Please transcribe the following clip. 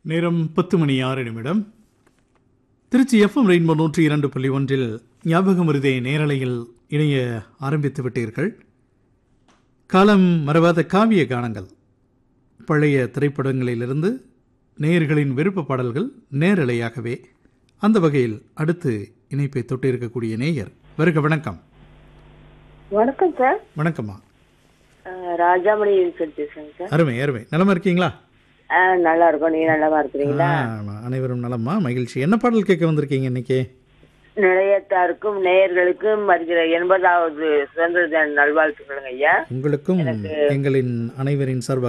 நேரம் பத்து மணி ஆறு நிமிடம் திருச்சி எஃப்எம் ரெயின்போ நூற்றி இரண்டு புள்ளி ஒன்றில் ஞாபகம் வருதே நேரலையில் இணைய ஆரம்பித்து விட்டீர்கள் காலம் மறவாத காவிய கானங்கள் பழைய திரைப்படங்களிலிருந்து நேயர்களின் விருப்ப பாடல்கள் நேரலையாகவே அந்த வகையில் அடுத்து இணைப்பை தொட்டிருக்கக்கூடிய நேயர் வருக வணக்கம் வணக்கம் சார் வணக்கம்மா அஹ் ராஜாமணி யூனிவர்சிட்டி பேசுறேங்க சார் அருமை அருமை நலமா இருக்கீங்களா அஹ் நல்லா இருக்கோம் நீங்க நல்லாவா இருக்கிறீங்களா ஆ, அனைவரும் நலமா மகிழ்ச்சி என்ன பாடல் கேட்க வந்திருக்கீங்க இன்னைக்கு நிலையத்தாருக்கும் நேயர்களுக்கும் வருகிற எண்பதாவது சுதந்திர தின நல்வாழ்த்துக்களுங்க ஐயா உங்களுக்கும் எங்களின் அனைவரின் சார்பாக